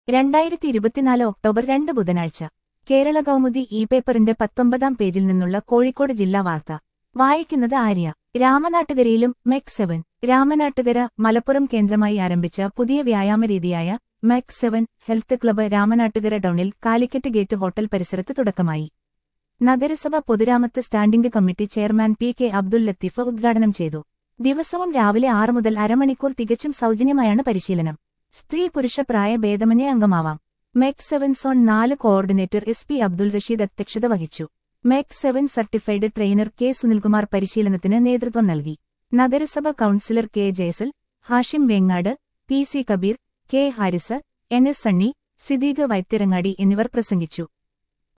രണ്ടായിരത്തി ഇരുപത്തിനാല് ഒക്ടോബർ രണ്ട് ബുധനാഴ്ച കേരള കൗമുദി ഇ പേപ്പറിന്റെ പത്തൊമ്പതാം പേജിൽ നിന്നുള്ള കോഴിക്കോട് ജില്ലാ വാർത്ത വായിക്കുന്നത് ആര്യ രാമനാട്ടുകരയിലും മെക് സെവൻ രാമനാട്ടുകര മലപ്പുറം കേന്ദ്രമായി ആരംഭിച്ച പുതിയ വ്യായാമ രീതിയായ MEC seven health club Ramanattukara ടൗണിൽ കാലിക്കറ്റ് ഗേറ്റ് ഹോട്ടൽ പരിസരത്ത് തുടക്കമായി നഗരസഭ പൊതുരാമത്ത് standing committee chairman P K Abdul Latheef ഉദ്ഘാടനം ചെയ്തു ദിവസവും രാവിലെ ആറ് മുതൽ അരമണിക്കൂർ തികച്ചും സൗജന്യമായാണ് പരിശീലനം സ്ത്രീ പുരുഷ പ്രായ ഭേദമന്യേ അംഗമാവാം മെക് സെവൻ സോൺ നാല് coordinator S P Abdul Rasheed അധ്യക്ഷത വഹിച്ചു MEC seven certified trainer K Sunilkumar പരിശീലനത്തിന് നേതൃത്വം നൽകി നഗരസഭ councillor K Jayasal Hashim Vengad P C Kabeer K Haris N S Sunny Siddique Vaithirangadi എന്നിവർ പ്രസംഗിച്ചു